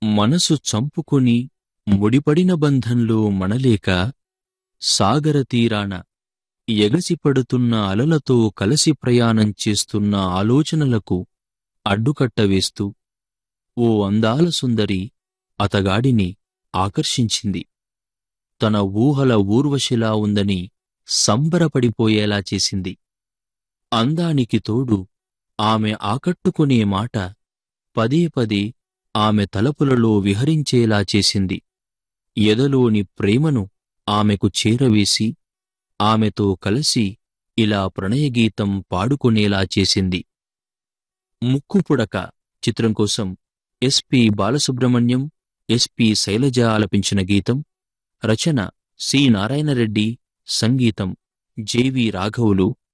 మనసు చంపుకొని ముడిపడిన బంధంలో మనలేక సాగర తీరాన ఎగసిపడుతున్న అలలతో కలసి ప్రయాణం చేస్తున్న ఆలోచనలకు అడ్డుకట్ట వేస్తూ ఓ అందాల సుందరి అతగాడిని ఆకర్షించింది తన ఊహల ఊర్వశిలా ఉందని సంబరపడిపోయేలా చేసింది అందానికి తోడు ఆమె ఆకట్టుకునే మాట పదే పదే ఆమె తలపులలో విహరించేలా చేసింది ఎదలోని ప్రేమను ఆమెకు చేరవేసి ఆమెతో కలిసి ఇలా ప్రణయగీతం పాడుకునేలా చేసింది ముక్కుపుడక చిత్రం కోసం ఎస్పి బాలసుబ్రహ్మణ్యం ఎస్పి శైలజ ఆలపించిన గీతం రచన సి నారాయణరెడ్డి సంగీతం జెవి రాఘవులు